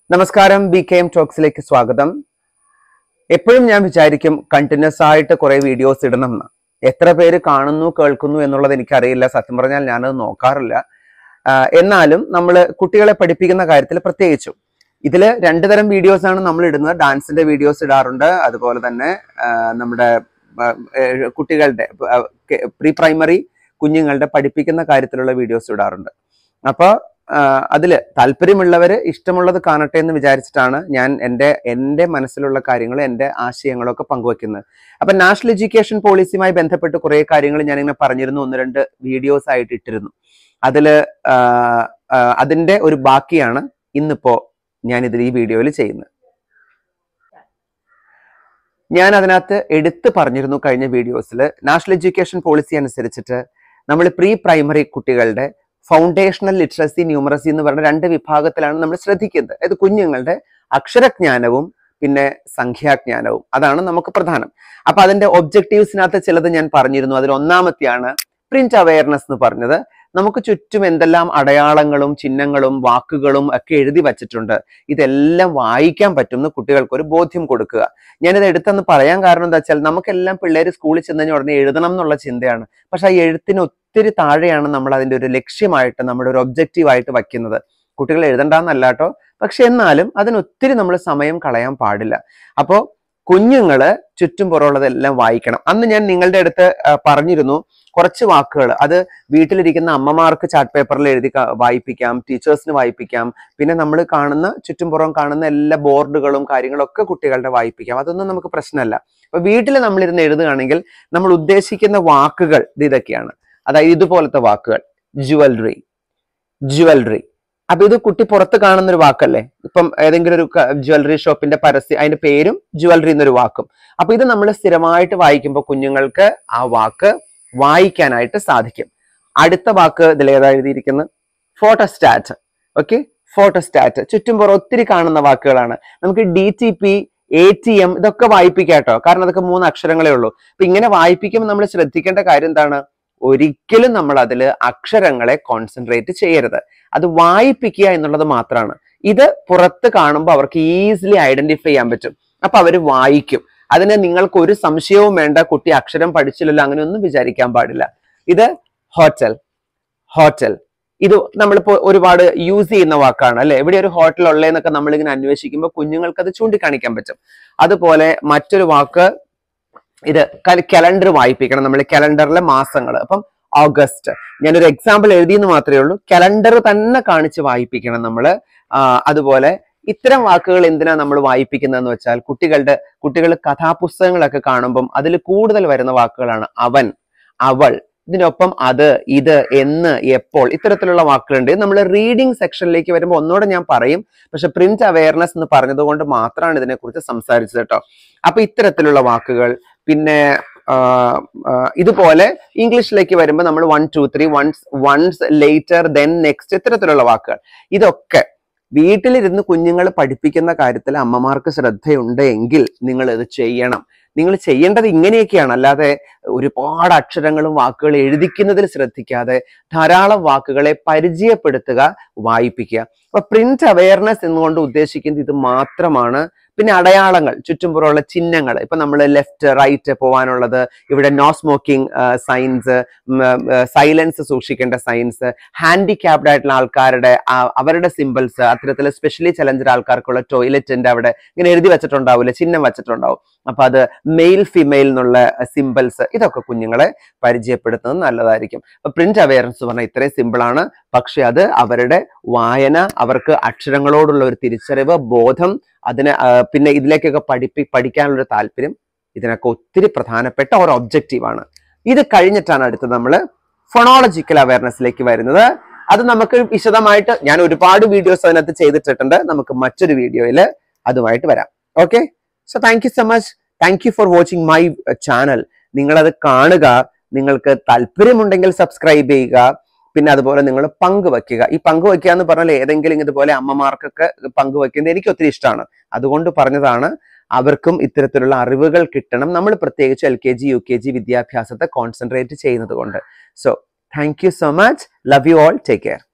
നമസ്കാരം B K M ടോക്സിലേക്ക് സ്വാഗതം എപ്പോഴും ഞാൻ വിചാരിക്കും കണ്ടിന്യൂസ് ആയിട്ട് കുറെ വീഡിയോസ് ഇടണം എന്ന് എത്ര പേര് കാണുന്നു കേൾക്കുന്നു എന്നുള്ളത് എനിക്കറിയില്ല സത്യം പറഞ്ഞാൽ ഞാനത് നോക്കാറില്ല ആഹ് എന്നാലും നമ്മൾ കുട്ടികളെ പഠിപ്പിക്കുന്ന കാര്യത്തിൽ പ്രത്യേകിച്ചും ഇതിൽ രണ്ടു തരം വീഡിയോസ് ആണ് നമ്മൾ ഇടുന്നത് ഡാൻസിന്റെ വീഡിയോസ് ഇടാറുണ്ട് അതുപോലെ തന്നെ ആഹ് നമ്മുടെ ആഹ് ഏഹ് കുട്ടികളുടെ പ്രീ പ്രൈമറി കുഞ്ഞുങ്ങളുടെ പഠിപ്പിക്കുന്ന കാര്യത്തിലുള്ള വീഡിയോസ് ഇടാറുണ്ട് അപ്പോൾ അതിൽ താല്പര്യമുള്ളവർ ഇഷ്ടമുള്ളത് കാണട്ടെ എന്ന് വിചാരിച്ചിട്ടാണ് ഞാൻ എൻ്റെ എൻ്റെ മനസ്സിലുള്ള കാര്യങ്ങളും എൻ്റെ ആശയങ്ങളും ഒക്കെ പങ്കുവെക്കുന്നത് അപ്പം നാഷണൽ എഡ്യൂക്കേഷൻ പോളിസിയുമായി ബന്ധപ്പെട്ട് കുറേ കാര്യങ്ങൾ ഞാനിങ്ങനെ പറഞ്ഞിരുന്നു ഒന്ന് രണ്ട് വീഡിയോസ് ആയിട്ട് ഇട്ടിരുന്നു അതിൽ അതിൻ്റെ ഒരു ബാക്കിയാണ് ഇന്നിപ്പോ ഞാൻ ഇതിൽ ഈ വീഡിയോയിൽ ചെയ്യുന്നത് ഞാൻ അതിനകത്ത് എടുത്തു പറഞ്ഞിരുന്നു കഴിഞ്ഞ വീഡിയോസിൽ നാഷണൽ എഡ്യൂക്കേഷൻ പോളിസി അനുസരിച്ചിട്ട് നമ്മൾ പ്രീ പ്രൈമറി കുട്ടികളുടെ ഫൗണ്ടേഷണൽ ലിറ്ററസി ന്യൂമറസി എന്ന് പറഞ്ഞ രണ്ട് വിഭാഗത്തിലാണ് നമ്മൾ ശ്രദ്ധിക്കുന്നത് അതായത് കുഞ്ഞുങ്ങളുടെ അക്ഷരജ്ഞാനവും പിന്നെ സംഖ്യാജ്ഞാനവും അതാണ് നമുക്ക് പ്രധാനം അപ്പൊ അതിന്റെ ഒബ്ജക്റ്റീവ്സിനകത്ത് ചിലത് ഞാൻ പറഞ്ഞിരുന്നു അതിൽ ഒന്നാമത്തെയാണ് പ്രിന്റ് അവയർനെസ് എന്ന് പറഞ്ഞത് നമുക്ക് ചുറ്റും എന്തെല്ലാം അടയാളങ്ങളും ചിഹ്നങ്ങളും വാക്കുകളും ഒക്കെ എഴുതി വച്ചിട്ടുണ്ട് ഇതെല്ലാം വായിക്കാൻ പറ്റുന്ന കുട്ടികൾക്ക് ഒരു ബോധ്യം കൊടുക്കുക ഞാനിത് എടുത്തെന്ന് പറയാൻ കാരണം എന്താ വെച്ചാൽ നമുക്കെല്ലാം പിള്ളേർ സ്കൂളിൽ ചെന്ന് കഴിഞ്ഞാൽ ഉടനെ എഴുതണം എന്നുള്ള ചിന്തയാണ് പക്ഷെ ആ എഴുത്തിന് ഒത്തിരി താഴെയാണ് നമ്മൾ അതിന്റെ ഒരു ലക്ഷ്യമായിട്ട് നമ്മുടെ ഒരു ഒബ്ജക്റ്റീവായിട്ട് വയ്ക്കുന്നത് കുട്ടികൾ എഴുതണ്ടെന്നല്ല കേട്ടോ പക്ഷെ എന്നാലും അതിന് ഒത്തിരി നമ്മൾ സമയം കളയാൻ പാടില്ല അപ്പോൾ കുഞ്ഞുങ്ങള് ചുറ്റും പുറമുള്ളതെല്ലാം വായിക്കണം അന്ന് ഞാൻ നിങ്ങളുടെ അടുത്ത് ആ, പറഞ്ഞിരുന്നു കുറച്ച് വാക്കുകൾ അത് വീട്ടിലിരിക്കുന്ന അമ്മമാർക്ക് ചാർട്ട് പേപ്പറിൽ എഴുതി ക- വായിപ്പിക്കാം ടീച്ചേഴ്സിന് വായിപ്പിക്കാം പിന്നെ നമ്മൾ കാണുന്ന ചുറ്റുംപുറം കാണുന്ന എല്ലാ ബോർഡുകളും കാര്യങ്ങളും ഒക്കെ കുട്ടികളുടെ വായിപ്പിക്കാം അതൊന്നും നമുക്ക് പ്രശ്നമല്ല അപ്പൊ വീട്ടിൽ നമ്മളിരുന്ന് എഴുതുകയാണെങ്കിൽ നമ്മൾ ഉദ്ദേശിക്കുന്ന വാക്കുകൾ ഇത് ഇതൊക്കെയാണ് അതായത് ഇതുപോലത്തെ വാക്കുകൾ ജുവലറി ജുവലറി അപ്പൊ ഇത് കുട്ടി പുറത്ത് കാണുന്ന ഒരു വാക്കല്ലേ ഇപ്പം ഏതെങ്കിലും ഒരു ജ്വല്ലറി ഷോപ്പിന്റെ പരസ്യം അതിന്റെ പേരും ജുവലറി എന്നൊരു വാക്കും അപ്പൊ ഇത് നമ്മൾ സ്ഥിരമായിട്ട് വായിക്കുമ്പോൾ കുഞ്ഞുങ്ങൾക്ക് ആ വാക്ക് വായിക്കാനായിട്ട് സാധിക്കും അടുത്ത വാക്ക് ഇതിൽ ഏതാ എഴുതിയിരിക്കുന്നത് ഫോട്ടോസ്റ്റാറ്റ് ഓക്കെ ഫോട്ടോസ്റ്റാറ്റ് ചുറ്റുംപുറം ഒത്തിരി കാണുന്ന വാക്കുകളാണ് നമുക്ക് D T P A T M ഇതൊക്കെ വായിപ്പിക്കാം കേട്ടോ കാരണം അതൊക്കെ മൂന്ന് അക്ഷരങ്ങളേ ഉള്ളൂ അപ്പൊ ഇങ്ങനെ വായിപ്പിക്കുമ്പോൾ നമ്മൾ ശ്രദ്ധിക്കേണ്ട കാര്യം എന്താണ് ഒരിക്കലും നമ്മൾ അതിൽ അക്ഷരങ്ങളെ കോൺസെൻട്രേറ്റ് ചെയ്യരുത് അത് വായിപ്പിക്കുക എന്നുള്ളത് മാത്രമാണ് ഇത് പുറത്ത് കാണുമ്പോൾ അവർക്ക് ഈസിലി ഐഡന്റിഫൈ ചെയ്യാൻ പറ്റും അപ്പൊ അവർ വായിക്കും അതിന് നിങ്ങൾക്ക് ഒരു സംശയവും വേണ്ട കുട്ടി അക്ഷരം പഠിച്ചില്ലല്ലോ അങ്ങനെ ഒന്നും വിചാരിക്കാൻ പാടില്ല ഇത് ഹോട്ടൽ ഹോട്ടൽ ഇത് നമ്മളിപ്പോ ഒരുപാട് യൂസ് ചെയ്യുന്ന വാക്കാണ് അല്ലെ എവിടെ ഒരു ഹോട്ടൽ ഉള്ളതെന്നൊക്കെ നമ്മളിങ്ങനെ അന്വേഷിക്കുമ്പോൾ കുഞ്ഞുങ്ങൾക്ക് അത് ചൂണ്ടിക്കാണിക്കാൻ പറ്റും അതുപോലെ മറ്റൊരു വാക്ക് ഇത് കലണ്ടർ വായിപ്പിക്കണം നമ്മൾ കലണ്ടറിലെ മാസങ്ങൾ അപ്പം ഓഗസ്റ്റ് ഞാനൊരു എക്സാമ്പിൾ എഴുതിയെന്ന് മാത്രമേ ഉള്ളൂ കലണ്ടർ തന്നെ കാണിച്ച് വായിപ്പിക്കണം നമ്മൾ അതുപോലെ ഇത്തരം വാക്കുകൾ എന്തിനാ നമ്മൾ വായിപ്പിക്കുന്നതെന്ന് വെച്ചാൽ കുട്ടികളുടെ കുട്ടികൾ കഥാപുസ്തകങ്ങളൊക്കെ കാണുമ്പം അതിൽ കൂടുതൽ വരുന്ന വാക്കുകളാണ് അവൻ അവൾ ഇതിനൊപ്പം അത് ഇത് എന്ന് എപ്പോൾ ഇത്തരത്തിലുള്ള വാക്കുകളുണ്ട് നമ്മൾ റീഡിംഗ് സെക്ഷനിലേക്ക് വരുമ്പോൾ ഒന്നുകൂടെ ഞാൻ പറയും പക്ഷെ പ്രിന്റ് അവയർനെസ് എന്ന് പറഞ്ഞതുകൊണ്ട് മാത്രമാണ് ഇതിനെക്കുറിച്ച് സംസാരിച്ചത് കേട്ടോ അപ്പൊ ഇത്തരത്തിലുള്ള വാക്കുകൾ പിന്നെ ആ, ആ, ഇതുപോലെ ഇംഗ്ലീഷിലേക്ക് വരുമ്പോൾ നമ്മൾ one two three ones ones later then next ഇത്തരത്തിലുള്ള വാക്കുകൾ ഇതൊക്കെ വീട്ടിലിരുന്ന് കുഞ്ഞുങ്ങൾ പഠിപ്പിക്കുന്ന കാര്യത്തിൽ അമ്മമാർക്ക് ശ്രദ്ധയുണ്ട് എങ്കിൽ നിങ്ങൾ ഇത് ചെയ്യണം നിങ്ങൾ ചെയ്യേണ്ടത് ഇങ്ങനെയൊക്കെയാണ് അല്ലാതെ ഒരുപാട് അക്ഷരങ്ങളും വാക്കുകളും എഴുതിക്കുന്നതിൽ ശ്രദ്ധിക്കാതെ ധാരാളം വാക്കുകളെ പരിചയപ്പെടുത്തുക വായിപ്പിക്കുക അപ്പൊ പ്രിന്റ് അവയർനെസ് എന്നുകൊണ്ട് ഉദ്ദേശിക്കുന്നത് ഇത് മാത്രമാണ് പിന്നെ അടയാളങ്ങൾ ചുറ്റുംപുറമുള്ള ചിഹ്നങ്ങൾ ഇപ്പൊ നമ്മൾ ലെഫ്റ്റ് റൈറ്റ് പോകാനുള്ളത് ഇവിടെ നോ സ്മോക്കിംഗ് സൈൻസ് സൈലൻസ് സൂക്ഷിക്കേണ്ട സൈൻസ് ഹാൻഡിക്യാപ്ഡ് ആയിട്ടുള്ള ആൾക്കാരുടെ ആ, അവരുടെ സിമ്പിൾസ് അത്തരത്തിൽ സ്പെഷ്യലി ചലഞ്ചർ ആൾക്കാർക്കുള്ള ടോയ്ലറ്റിന്റെ അവിടെ ഇങ്ങനെ എഴുതി വെച്ചിട്ടുണ്ടാവില്ല ചിഹ്നം വെച്ചിട്ടുണ്ടാവും അപ്പൊ അത് മെയിൽ ഫിമെയിൽ എന്നുള്ള സിമ്പിൾസ് ഇതൊക്കെ കുഞ്ഞുങ്ങളെ പരിചയപ്പെടുത്തുന്നത് നല്ലതായിരിക്കും അപ്പൊ പ്രിന്റ് അവയർനെസ് പറഞ്ഞാൽ ഇത്രയും സിമ്പിൾ ആണ് പക്ഷെ അത് അവരുടെ വായന അവർക്ക് അക്ഷരങ്ങളോടുള്ള ഒരു തിരിച്ചറിവ് ബോധം അതിന് ആ, പിന്നെ ഇതിലേക്കൊക്കെ പഠിപ്പി പഠിക്കാനുള്ള ഒരു താല്പര്യം ഇതിനൊക്കെ ഒത്തിരി പ്രധാനപ്പെട്ട ഒരു ഒബ്ജക്റ്റീവ് ആണ് ഇത് കഴിഞ്ഞിട്ടാണ് അടുത്ത് നമ്മൾ ഫൊണോളജിക്കൽ അവയർനെസ്സിലേക്ക് വരുന്നത് അത് നമുക്ക് വിശദമായിട്ട് ഞാൻ ഒരുപാട് വീഡിയോസ് അതിനകത്ത് ചെയ്തിട്ടുണ്ട് നമുക്ക് മറ്റൊരു വീഡിയോയിൽ അതുമായിട്ട് വരാം okay so thank you so much thank you for watching my channel നിങ്ങളത് കാണുക നിങ്ങൾക്ക് താല്പര്യമുണ്ടെങ്കിൽ സബ്സ്ക്രൈബ് ചെയ്യുക പിന്നെ അതുപോലെ നിങ്ങൾ പങ്കുവെക്കുക ഈ പങ്കുവെക്കുക എന്ന് പറഞ്ഞാൽ ഏതെങ്കിലും ഇതുപോലെ അമ്മമാർക്കൊക്കെ പങ്കുവെക്കുന്നത് എനിക്ക് ഒത്തിരി ഇഷ്ടമാണ് അതുകൊണ്ട് പറഞ്ഞതാണ് അവർക്കും ഇത്തരത്തിലുള്ള അറിവുകൾ കിട്ടണം നമ്മൾ പ്രത്യേകിച്ച് L K G U K G വിദ്യാഭ്യാസത്തെ കോൺസെൻട്രേറ്റ് ചെയ്യുന്നത് കൊണ്ട് so thank you so much love you all take care